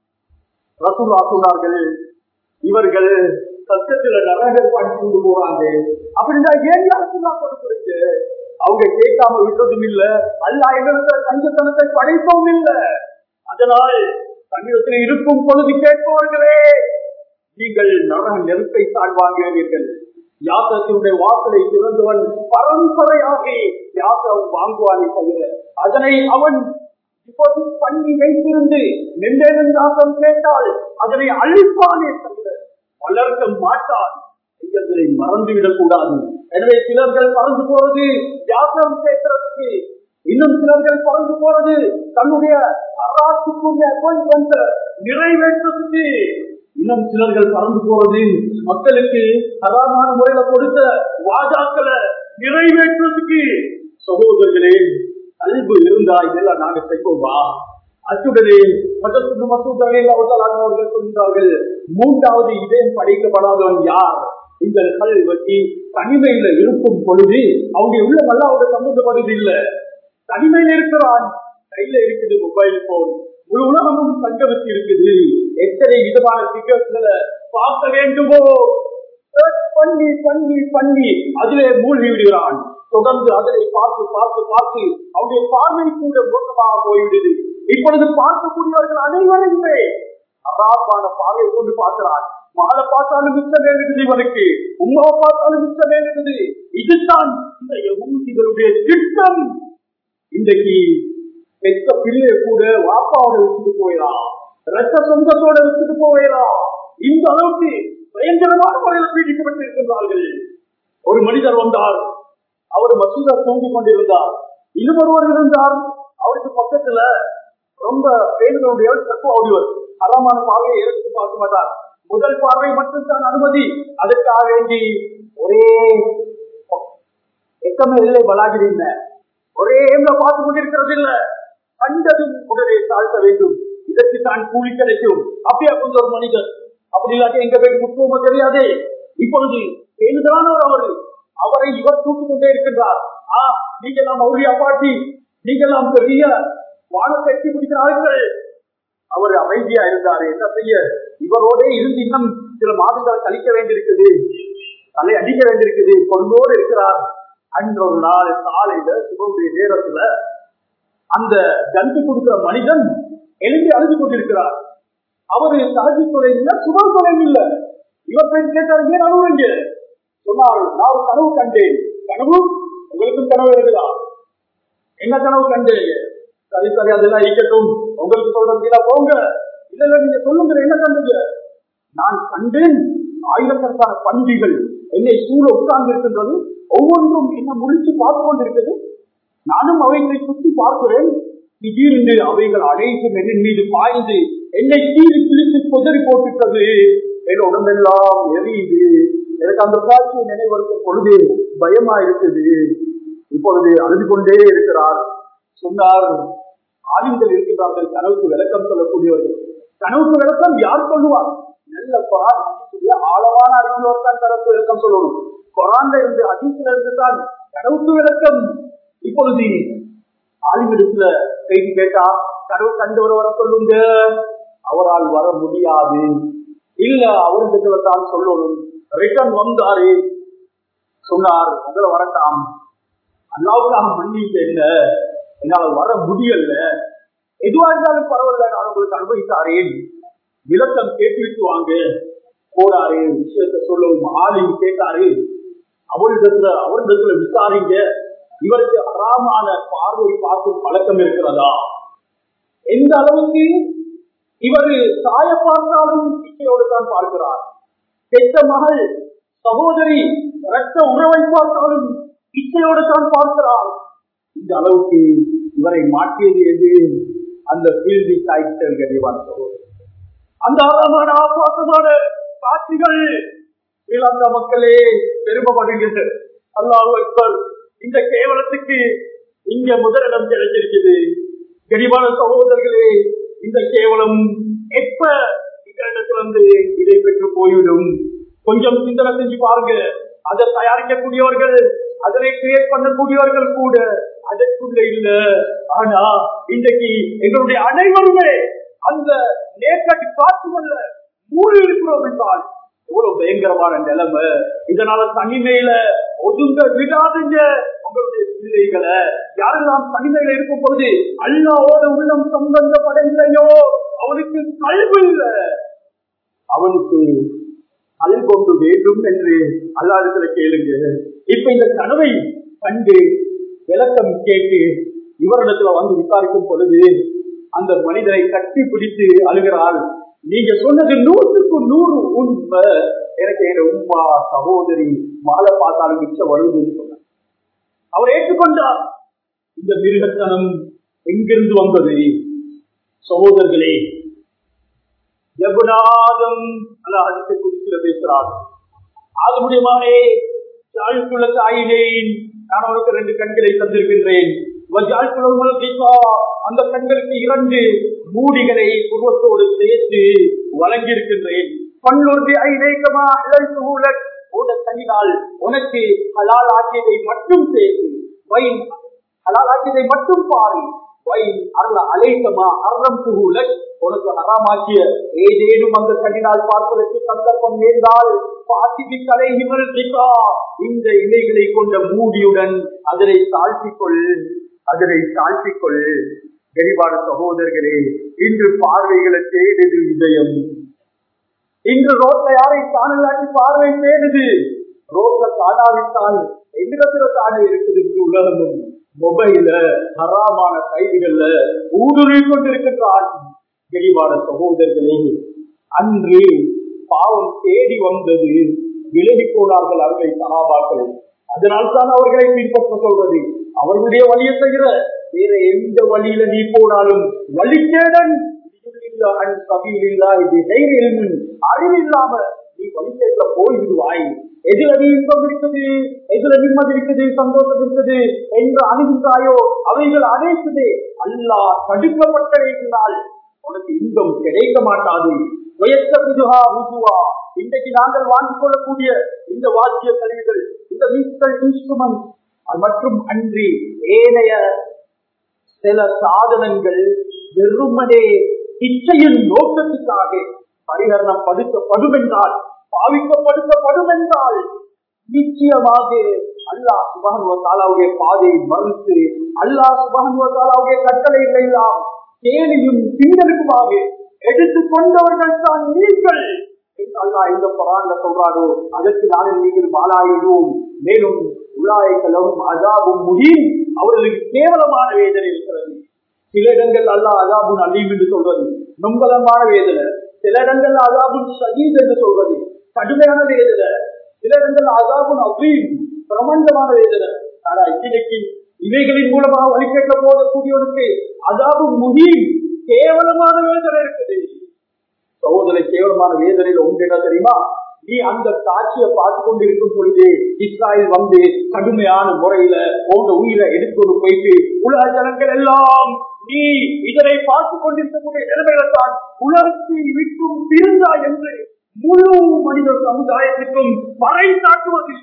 ரசூலா சொன்னார்கள் இவர்கள் சத்தத்துல நரகர் படிச்சு கொண்டு போறாங்க அப்படின்னா ஏன் ரசூலா கொடுக்குறீங்க அவங்க கேட்காம விட்டதும் இல்ல அல்ல எங்களிடத்தில் கஞ்சத்தனத்தை படைப்பவும் இல்ல அதனால் தன்னிடத்தில் இருக்கும் பொழுது கேட்பவர்களே நீங்கள் நரக நெருப்பை தான் வாங்குகிறீர்கள் யாத்திரத்தினுடைய வாசலை திறந்தவன் பரம்பரையாகி யாத்திரம் வாங்குவானே தவிர அதனை அவன் இப்போது பண்ணி வைத்திருந்து மென்மேலும் நாசம் கேட்டால் அதனை அழிப்பானே தவிர வளர்க்க மாட்டான் எங்களை மறந்துவிடக் கூடாது எனவே சிலர்கள் பறந்து போறது யாத்திரம் கேட்கறதுக்கு இன்னும் சிலர்கள் பறந்து போறது தன்னுடைய அராட்சிக்குரிய அப்பாயின்மெண்ட் நிறைவேற்றத்துக்கு இன்னும் சிலர்கள் பறந்து போறது மக்களுக்கு தராமான முறையில கொடுத்த வாஜாக்களை நிறைவேற்றுறதுக்கு சகோதரர்களே அன்பு இருந்தா இதெல்லாம் நாங்க செய்வோமா அத்துடனே மற்ற மசூதர்கள் அவர்கள் சொல்கிறார்கள் மூன்றாவது இதயம் படைக்கப்படாதவன் யார் இந்த கல் வச்சு தனிமையில இருக்கும் பொழுது அவங்க உள்ள அல்லாவோட சம்பந்தப்படுது இல்ல தனிமையில இருக்கிறான் கையில இருக்குது மொபைல் போன் முழு உலகமும் தங்க வச்சு இருக்குது எத்தனை விதமான பிகர்ஸ்களை பார்க்க வேண்டுமோ பண்ணி பண்ணி பண்ணி அதிலே மூழ்கி விடுகிறான் தொடர்ந்து அதனை பார்த்து பார்த்து பார்த்து அவருடைய பார்வை கூட மோசமாக போய்விடுது இப்பொழுது பார்க்கக்கூடியவர்கள் அனைவரையுமே அராபான பார்வை கொண்டு பார்க்கிறான் மாலை பார்த்தாலும் மிச்சம் இருக்குது இவனுக்கு உமாவை பார்த்தாலும் மிச்சம் இருக்குது இதுதான் இந்த யகூதிகளுடைய திட்டம் இன்றைக்கு பெற்ற பிள்ளை கூட வாப்பாவோட வச்சுட்டு போயிடலாம் ரத்த சொந்தத்தோட வச்சுட்டு போயிடலாம் இந்த அளவுக்கு பயங்கரமான முறையில் பீடிக்கப்பட்டு இருக்கின்றார்கள் ஒரு மனிதர் வந்தார் அவர் மசூதா தூங்கிக் கொண்டிருந்தார் இன்னும் ஒருவர் இருந்தார் அவருக்கு பக்கத்துல ரொம்ப பேருடைய தப்பு ஓடிவர் அறமான பார்வையை எடுத்து பார்க்க மாட்டார் முதல் பார்வை மட்டும்தான் அனுமதி அதற்காக வேண்டி ஒரே எக்கமே இல்லை பலாகிறீங்க ஒரே ஏம்ல பார்த்து கொண்டிருக்கிறது இல்ல கண்டதும் உடனே தாழ்த்த வேண்டும் இதற்கு தான் கூலி கிடைக்கும் அப்படியா கொஞ்சம் ஒரு மனிதர் அப்படி இல்லாட்டி எங்க போய் முக்கியமோ தெரியாது இப்பொழுது பேருதானவர் அவரு அவரை இவர் தூக்கிக் கொண்டே இருக்கின்றார் ஆ நீங்க நாம் அவருடைய அப்பாட்டி நீங்க நாம் பெரிய வானத்தை எட்டி பிடிக்கிற ஆட்கள் அவர் அமைதியா இருந்தாரு என்ன செய்ய இவரோட இருந்து இன்னும் சில மாதங்கள் கழிக்க வேண்டியிருக்குது தலை அடிக்க வேண்டியிருக்குது கொண்டோடு இருக்கிறார் அன்று ஒரு நாள் காலையில சுபமுடைய நேரத்துல அந்த ஜந்து கொடுக்கிற மனிதன் எழுதி அழுது கொண்டிருக்கிறார் அவரு சகஜி தொலை இல்ல சுபம் தொலை இல்ல இவர் போய் கேட்டார் ஏன் அனுபவங்க சொன்னார் நான் ஒரு கனவு கண்டேன் கனவு உங்களுக்கும் கனவு இருக்குதா என்ன கனவு கண்டேன் சரி சரி அதெல்லாம் இருக்கட்டும் உங்களுக்கு சொல்றதுல போங்க இல்ல இல்ல நீங்க சொல்லுங்க என்ன கண்டீங்க நான் கண்டேன் ஆயிரக்கணக்கான பண்டிகள் என்னை சூழ உட்கார்ந்து இருக்கின்றது ஒவ்வொன்றும் என்ன முடிச்சு பார்த்து கொண்டிருக்குது நானும் அவைகளை சுற்றி பார்க்கிறேன் திடீரென்று அவைகள் அனைத்தும் என் மீது பாய்ந்து என்னை கீழி கிழித்து புதறி போட்டுட்டது என் உடம்பெல்லாம் எரியுது எனக்கு அந்த காட்சியை நினைவருக்கும் பொழுது பயமா இருக்குது இப்பொழுது அழுது கொண்டே இருக்கிறார் சொன்னார் ஆளுங்கள் இருக்கின்றார்கள் கனவுக்கு விளக்கம் சொல்லக்கூடியவர்கள் கனவுக்கு விளக்கம் யார் சொல்லுவார் நல்ல குரான் ஹதீஸுடைய ஆழமான அறிவுள்ளவர் தான் கனவுக்கு விளக்கம் சொல்லணும் குரான்ல இருந்து ஹதீஸ்ல இருந்து தான் கனவுக்கு விளக்கம் இப்பொழுது ஆளுமிடத்துல செய்தி கேட்டா கனவு கண்டவர் வர சொல்லுங்க அவரால் வர முடியாது இல்ல அவரிடத்துல தான் சொல்லணும் ரிட்டர்ன் வந்தாரு சொன்னார் உங்களை வரட்டாம் அல்லாவுக்காக மன்னிக்க என்ன என்னால் வர முடியல எதுவா இருந்தாலும் பரவாயில்ல நான் உங்களுக்கு அனுபவித்தாரேன் விளக்கம் கேட்டுவிட்டு வாங்க போறாரு விஷயத்த சொல்லவும் ஆளின் கேட்டாரு அவரிடத்துல அவரிடத்துல விசாரிங்க இவருக்கு அறாமான பார்வை பார்க்கும் பழக்கம் இருக்கிறதா எந்த அளவுக்கு இவர் தாய பார்த்தாலும் இச்சையோடு தான் பார்க்கிறார் பெற்ற மகள் சகோதரி ரத்த உறவை பார்த்தாலும் இச்சையோடு தான் பார்க்கிறார் இந்த அளவுக்கு இவரை மாற்றியது எது அந்த பீல்டி சாய்த்தல் கனிவான் சகோதரி அந்த அழகான ஆபாசமான காட்சிகள் ஸ்ரீலங்கா மக்களே பெருமைப்படுகின்ற அல்லாஹ் அக்பர் இந்த கேவலத்துக்கு இங்க முதலிடம் கிடைச்சிருக்குது கனிவான சகோதரர்களே இந்த கேவலம் எப்ப எங்களிடத்துல வந்து இதை பெற்று போய்விடும் கொஞ்சம் சிந்தனை செஞ்சு பாருங்க அதை தயாரிக்கக்கூடியவர்கள் அதனை கிரியேட் பண்ணக்கூடியவர்கள் கூட அதற்குள்ள இல்ல ஆனா இன்றைக்கு எங்களுடைய அனைவருமே அந்த நேற்று காற்றுகள்ல மூடி இருக்கிறோம் என்றால் எவ்வளவு பயங்கரமான நிலைமை இதனால தனிமையில ஒதுங்க விடாதுங்க உங்களுடைய பிள்ளைகளை யாரெல்லாம் தனிமையில இருக்கும் பொழுது அல்லாவோட உள்ளம் சம்பந்தப்படவில்லையோ அவனுக்கு கல்வி இல்லை அவனுக்கு அல் கொண்டு வேண்டும் என்று அல்லாதத்துல கேளுங்க இப்ப இந்த கனவை கண்டு விளக்கம் கேட்டு இவரிடத்துல வந்து விசாரிக்கும் பொழுது அந்த மனிதரை கட்டி பிடித்து அழுகிறாள் நீங்க சொன்னது நூற்றுக்கு நூறு உண்மை எனக்கு எங்க உமா சகோதரி மாலை பார்த்தாலும் மிச்சம் வருதுன்னு சொன்னார் அவர் ஏற்றுக்கொண்டார் இந்த மிருகத்தனம் எங்கிருந்து வந்தது சகோதரர்களே எவ்வனாதம் அல்ல அதுக்கு குறிப்பிட பேசுறார் ஆதமுடைய மகனே ஜாழ்குள்ள தாயினேன் நான் அவனுக்கு ரெண்டு கண்களை தந்திருக்கின்றேன் அந்த கண்களுக்கு இரண்டு மூடிகளை உருவத்தோடு சேர்த்து வழங்கியிருக்கின்றேன் பன்னொரு ஐநேகமா தனினால் உனக்கு ஹலால் ஆக்கியதை மட்டும் சேர்த்து வைன் ஹலால் ஆக்கியதை மட்டும் பாரு வைன் அருள அலேகமா அறம் புகுல உனக்கு ஹராமாக்கிய ஏதேனும் அந்த கண்ணினால் பார்ப்பதற்கு சந்தர்ப்பம் நேர்ந்தால் பாசிபி கலை இந்த இலைகளை கொண்ட மூடியுடன் அதனை தாழ்த்திக்கொள் அதனை தாழ்த்திக்கொள் கரிபான சகோதரர்களே இன்று பார்வைகளை தேடுது இதயம் இன்று ரோட்ல யாரை காணலாட்டி பார்வை தேடுது ரோட்ல காணாவிட்டால் எந்திரத்துல காண இருக்குது உலகமும் மொபைல ஹராமான கைதுகள்ல ஊடுருவி கொண்டிருக்கின்றான் கரிபான சகோதரர்களே அன்று பாவம் தேடி வந்தது விலகி போனார்கள் அருமை சகாபாக்கள் அதனால்தான் அவர்களை பின்பற்ற சொல்வது அவர்களுடைய வழியை தவிர வேற எந்த வழியில நீ போனாலும் வழிகேடன் அறிவில்லாம நீ வழிகேட்ட போய்விடுவாய் எதுல நீ இன்பம் இருக்குது எதுல நிம்மதி இருக்குது சந்தோஷம் இருக்குது என்று அணுகின்றாயோ அவைகள் அனைத்துமே அல்லா தடுக்கப்பட்டவைகளால் உனக்கு இன்பம் கிடைக்க மாட்டாது வயத்த புதுகா புதுவா இன்றைக்கு நாங்கள் வாங்கிக் கொள்ளக்கூடிய இந்த வாத்திய கருவிகள் இந்த மியூசிக்கல் இன்ஸ்ட்ருமெண்ட் மற்றும் அன்றி ஏனைய சில சாதனங்கள் வெறுமனே இச்சையின் நோக்கத்துக்காக பரிகரணம் படுத்தப்படும் என்றால் பாவிக்கப்படுத்தப்படும் என்றால் நிச்சயமாக அல்லாஹ் சுபானுவத்தாலாவுடைய பாதையை மறுத்து அல்லாஹ் சுபானுவத்தாலாவுடைய கட்டளைகளை எல்லாம் கேலியும் பின்னலுக்குமாக எடுத்துக் கொண்டவர்கள் தான் நீங்கள் அல்லா இந்த பரான்ல சொல்றாரோ அதற்கு நாளில் நீங்கள் பாலாயிடுவோம் மேலும் உலாய்களும் அதாபும் முடியும் அவர்களுக்கு கேவலமான வேதனை இருக்கிறது சில இடங்கள் அல்லா அதாபுன் அலீம் என்று சொல்றது நொம்பலமான வேதனை சில இடங்கள் அதாபுன் சதீத் என்று சொல்றது கடுமையான வேதனை சில இடங்கள் அதாபுன் அபீம் பிரபஞ்சமான வேதனை ஆனா இன்னைக்கு இவைகளின் மூலமாக வழிகேட்ட போதக்கூடியவனுக்கு அதாபு முகீம் கேவலமான வேதனை இருக்குது சகோதரை கேவலமான வேதனையில உண்டு என்ன தெரியுமா நீ அந்த காட்சியை பார்த்து கொண்டு இருக்கும் பொழுது இஸ்ராயல் வந்து கடுமையான முறையில உங்க உயிரை எடுத்துக்கொண்டு போயிட்டு உலக ஜனங்கள் எல்லாம் நீ இதனை பார்த்து கொண்டிருக்கக்கூடிய நிலைமையில தான் உலகத்தை விட்டும் பிரிந்தா என்று முழு மனித சமுதாயத்திற்கும் பறைசாட்டுவதில்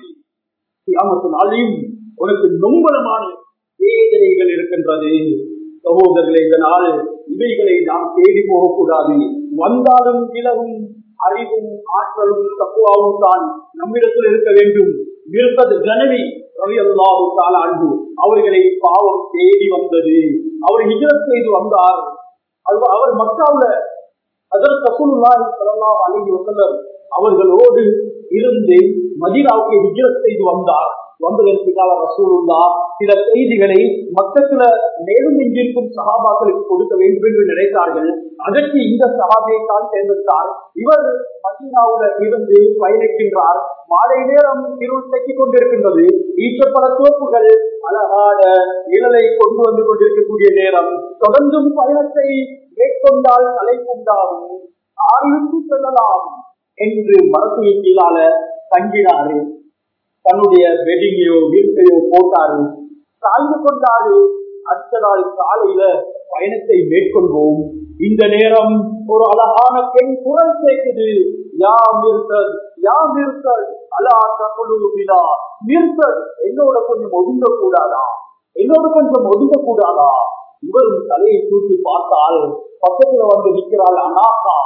நாளையும் உனக்கு நொம்பலமான வேதனைகள் இருக்கின்றது சகோதரர்களே இதனால் இவைகளை நாம் தேடி போகக்கூடாது வந்தாலும் இளவும் அறிவும் ஆற்றலும் தப்புவாவும் தான் நம்மிடத்தில் இருக்க வேண்டும் இருப்பது ஜனவி ரவியல்லாஹு அன்பு அவர்களை பாவம் தேடி வந்தது அவர் ஹிஜரத் செய்து வந்தார் அவர் மக்காவுல அதற்கு ரசூலுல்லாஹி ஸல்லல்லாஹு அலைஹி வஸல்லம் அவர்களோடு இருந்து மதீனாவுக்கு ஹிஜ்ரத் செய்து வந்தார் வந்ததன் பின்னால் ரசூலுல்லா சில செய்திகளை மக்கத்துல மேலும் எங்கிருக்கும் சகாபாக்களுக்கு கொடுக்க வேண்டும் என்று நினைத்தார்கள் அதற்கு இந்த சகாபியை தான் தேர்ந்தெடுத்தார் இவர் மதீனாவுல இருந்து பயணிக்கின்றார் மாலை நேரம் இருள் தக்கிக் கொண்டிருக்கின்றது ஈச்சப்பட தோப்புகள் அழகான நிழலை கொண்டு வந்து கொண்டிருக்கக்கூடிய நேரம் தொடர்ந்தும் பயணத்தை மேற்கொண்டால் தலைப்புண்டாகும் ஆறுக்கு செல்லலாம் என்று மரத்தின் கீழால தங்கினாரு தன்னுடைய வெடிங்கையோ வீட்டையோ போட்டாரு சாய்ந்து கொண்டாரு அடுத்த நாள் காலையில பயணத்தை மேற்கொள்வோம் இந்த நேரம் ஒரு அழகான பெண் குரல் கேட்குது யாம் இருத்தல் யாம் இருத்தல் அலா தகுலுபிலா நிறுத்தல் என்னோட கொஞ்சம் ஒதுங்க கூடாதா என்னோட கொஞ்சம் ஒதுங்க கூடாதா இவரும் தலையை தூக்கி பார்த்தால் பக்கத்துல வந்து நிற்கிறாள் அனாக்கா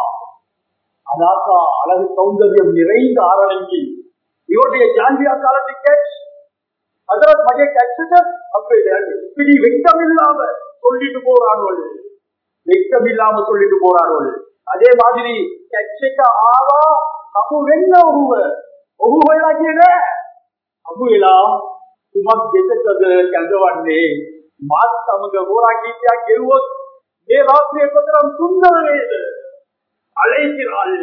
அனாக்கா அழகு சௌந்தரியம் நிறைந்த ஆரணங்கி இவருடைய ஜான்பியா காலத்தை கேட்ச் அதற்கு மகை கேட்சது இப்படி வெட்கம் இல்லாம சொல்லிட்டு போறார்கள் வெட்கம் இல்லாம சொல்லிட்டு போறார்கள் அதே மாதிரி கட்சிக்க ஆவா அபு வெண்ண ஒருவ ஒருவராகியன ಅಬುವಿಲಾ ಸುಮಕ್ ಗೆಸಕ್ಕದ ಕೆಲಸವನ್ನೇ ಮಾತ್ ತಮಗ ಹೋರಾಕಿದ್ಯಾ ಗೆಲ್ಲುವ ನೇ ರಾತ್ರಿ ಪತ್ರ சுந்தரவே அழைக்கிறாள்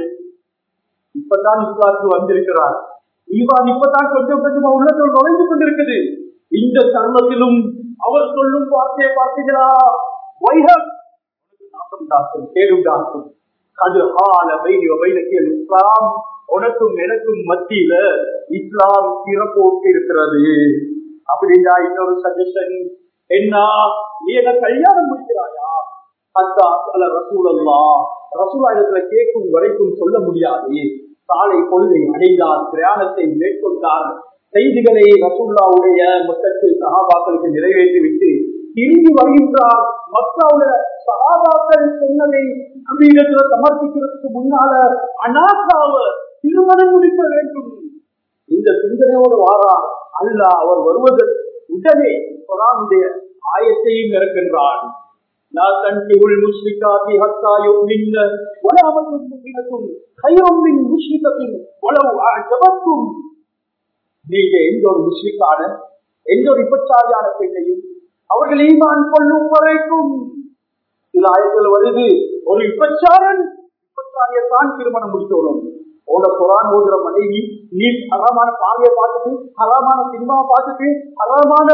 இப்பதான் இஸ்லாத்துக்கு வந்திருக்கிறார் ஈவான் இப்பதான் கொஞ்சம் கொஞ்சமா உள்ளத்தில் நுழைந்து கொண்டிருக்குது இந்த தருணத்திலும் அவர் சொல்லும் வார்த்தையை பார்த்தீங்களா வைகம் நாசம் தாக்கும் கேடும் தாக்கும் அது ஆல வைக வைலக்கியல் இஸ்லாம் உனக்கும் எனக்கும் மத்தியில இஸ்லாம் சிறப்போட்டு இருக்கிறது அப்படின்னா இன்னொரு சஜஷன் என்ன நீ என்ன கல்யாணம் முடிக்கிறாயா அத்தா அல ரசூலல்லா ரசூலாயிரத்துல கேட்கும் வரைக்கும் சொல்ல முடியாது காலை பொழுதை அடைந்தார் பிரயாணத்தை மேற்கொண்டார் செய்திகளை ரசூல்லாவுடைய மொத்தத்தில் சகாபாக்களுக்கு நிறைவேற்றிவிட்டு திரும்பி வருகின்றார் மக்காவுல சகாபாக்கள் சொன்னதை நம்பீடத்துல சமர்ப்பிக்கிறதுக்கு முன்னால அனாசாவ திருமணம் முடிக்க வேண்டும் இந்த சிந்தனையோடு வாரார் அல்ல அவர் வருவதற்கு உடனே குரானுடைய ஆயத்தையும் இறக்கின்றான் لا تنكحوا المشركات حتى يؤمن ولا أمة مؤمنة خير من مشركة ولو أعجبتكم நீங்க எந்த ஒரு முஸ்லிக்கான எந்த ஒரு விபச்சாரியான பெண்ணையும் அவர்கள் ஈமான் கொள்ளும் வரைக்கும் சில ஆயத்தில் வருது ஒரு விபச்சாரன் விபச்சாரிய தான் திருமணம் முடிக்கணும் உங்களோட குரான் ஓதுற மனைவி நீ ஹராமான பாவியை பார்த்துட்டு ஹராமான சினிமாவை பார்த்துட்டு ஹராமான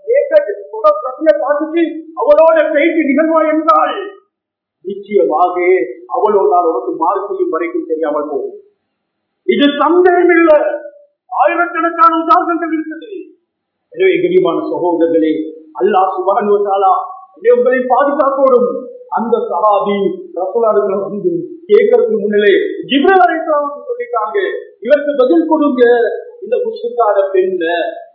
பிரச்சனையை பார்த்துட்டு அவளோட பேச்சு நிகழ்வா என்றால் நிச்சயமாக அவளோ நான் உனக்கு மாறு செய்யும் வரைக்கும் தெரியாமல் போகும் இது சந்தேகம் இல்ல ஆயிரக்கணக்கான உதாரணங்கள் இருக்குது எனவே கனிமான சகோதரர்களே அல்லாஹ் சுபானுவத்தாலா உங்களை பாதுகாப்போடும் அந்த சஹாபி ரசூலாடுகளை வந்து கேட்கறதுக்கு முன்னிலே ஜிப்ரல் அலைஹிஸ்ஸலாம் சொல்லிட்டாங்க இவருக்கு பதில் கொடுங்க இந்த முஸ்லிக்கான பெண்ண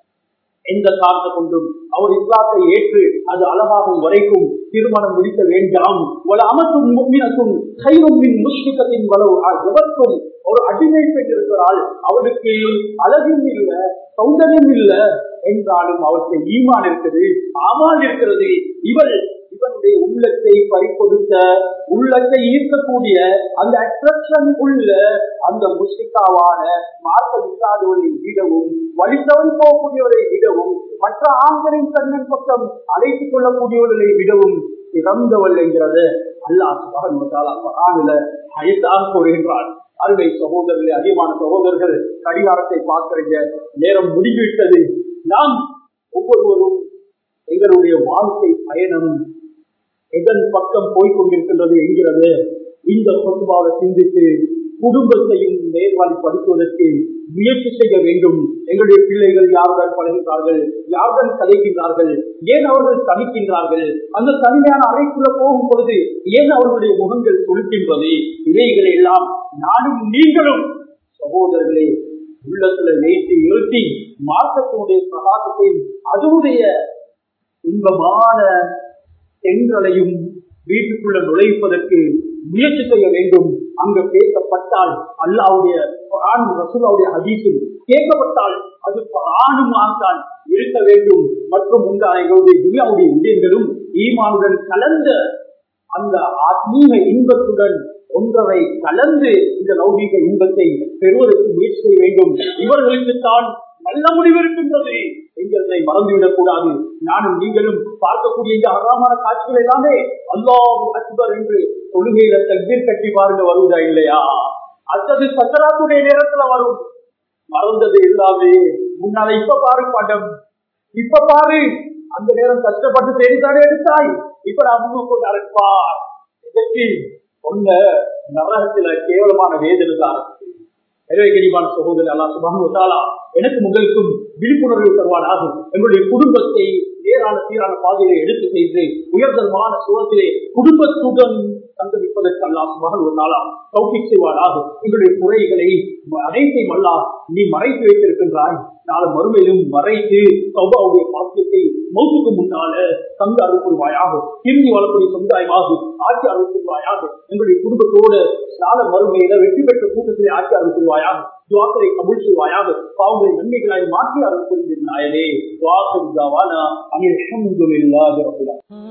எந்த காரணத்தை கொண்டும் அவர் இஸ்லாத்தை ஏற்று அது அழகாகும் வரைக்கும் திருமணம் முடிக்க வேண்டாம் ஒரு அமர்த்தும் முன்மினக்கும் கைவம்பின் முஸ்லிக்கத்தின் வளவு எவருக்கும் ஒரு அடிமை பெற்றிருக்கிறாள் அவருக்கு அழகும் இல்ல சௌந்தரியம் இல்ல என்றாலும் அவருக்கு ஈமான் இருக்குது ஆமான் இருக்கிறது இவள் இவனுடைய உள்ளத்தை பறிக்கொடுத்த உள்ளத்தை ஈர்க்கக்கூடிய அந்த அட்ராக்ஷன் உள்ள அந்த முஸ்லிக்காவான மார்க்க இல்லாதவரை விடவும் வழி தவறி போகக்கூடியவரை விடவும் மற்ற ஆண்களின் கண்ணன் பக்கம் அழைத்துக் கொள்ளக்கூடியவர்களை விடவும் சிறந்தவள் என்கிறது அல்லாஹ் சுபான் அழைத்தான் கூறுகின்றான் அருமை சகோதரர்களே அதிகமான சகோதரர்கள் கடிகாரத்தை பார்க்கிறீங்க நேரம் முடிந்துவிட்டது நாம் ஒவ்வொருவரும் எங்களுடைய வாழ்க்கை பயணம் எதன் பக்கம் போய்கொண்டிருக்கின்றது என்கிறது இந்த சொத்துவாக சிந்தித்து குடும்பத்தையும் நேர்வழிப்படுத்துவதற்கு முயற்சி செய்ய வேண்டும் எங்களுடைய பிள்ளைகள் யாருடன் பழகுகிறார்கள் யாருடன் கலைக்கின்றார்கள் ஏன் அவர்கள் தனிக்கின்றார்கள் அந்த தனிமையான அறைக்குள்ள போகும் பொழுது ஏன் அவர்களுடைய முகங்கள் கொடுக்கின்றது இவைகளை எல்லாம் நானும் நீங்களும் சகோதரர்களே உள்ளத்துல வைத்து நிறுத்தி மார்க்கத்தினுடைய பிரகாசத்தையும் அதனுடைய இன்பமான பெண்களையும் வீட்டுக்குள்ள நுழைப்பதற்கு முயற்சி செய்ய வேண்டும் அங்க கேட்கப்பட்டால் அல்லாவுடைய ரசூலாவுடைய ஹதீஸும் கேட்கப்பட்டால் அது ஆணுமாகத்தான் இருக்க வேண்டும் மற்றும் உண்டான எங்களுடைய துனியாவுடைய விடயங்களும் ஈமானுடன் கலந்த அந்த ஆத்மீக இன்பத்துடன் ஒன்றரை கலந்து இந்த லௌகீக இன்பத்தை பெறுவதற்கு முயற்சி செய்ய வேண்டும் இவர்களுக்கு தான் நல்ல முடிவு இருக்கின்றது எங்களை மறந்துவிடக் கூடாது நானும் நீங்களும் பார்க்கக்கூடிய இந்த அகமான காட்சிகள் எல்லாமே அல்லாஹ் அக்பர் என்று தொழுகையில தக்பீர் கட்டி பாருங்க வருவதா இல்லையா அல்லது சக்கராத்துடைய நேரத்துல வரும் மறந்தது எல்லாமே முன்னால இப்ப பாரு படம் இப்ப பாரு அந்த நேரம் கஷ்டப்பட்டு தேடித்தானே எடுத்தாய் இப்ப அவங்க கொண்டு அரைப்பார் இதற்கு ஒன்ன நரகத்துல கேவலமான வேதனை தான் எனவே கனிவான சகோதரர் அல்லா சுபானுவத்தாலா எனக்கு உங்களுக்கும் விழிப்புணர்வு தருவானாக எங்களுடைய குடும்பத்தை நேரான சீரான பாதையை எடுத்து செய்து உயர்தரமான சுகத்திலே குடும்பத்துடன் சந்தமிப்பதற்கு அல்லா சுபானுவத்தாலா கௌபிக் செய்வானாக எங்களுடைய குறைகளை அனைத்தையும் அல்லா நீ மறைத்து வைத்திருக்கின்றாய் நாளை மறுமையிலும் மறைத்து சௌபாவுடைய பாக்கியத்தை மௌத்துக்கு முன்னால தந்து அறுப்புவாயாக திரும்பி வளர்க்கூடிய சமுதாயமாக ஆட்சி அறுப்புவாயாக எங்களுடைய குடும்பத்தோடு நாள மறுமையில வெற்றி பெற்ற கூட்டத்திலே ஆட்சி அறுப்புவாயாக துவாக்களை கபுல் செய்வாயாக பாவங்களை நன்மைகளாய் மாற்றி அறுப்புரிந்த நாயனே துவாசரிதாவானா அமீர் அஹமதுல்லாஹி ரப்பில்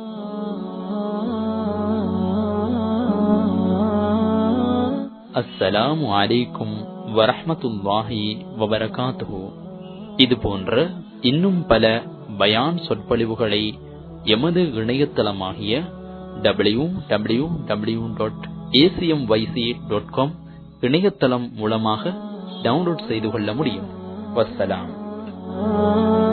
அஸ்ஸலாமு அலைக்கும் வரஹ்மத்துல்லாஹி வபரகாத்துஹு இது போன்ற இன்னும் பல பயான் சொற்பொழிவுகளை எமது இணையதளமாகிய W W W dot ACM YC dot com இணையதளம் மூலமாக டவுன்லோட் செய்து கொள்ள முடியும் வசலாம்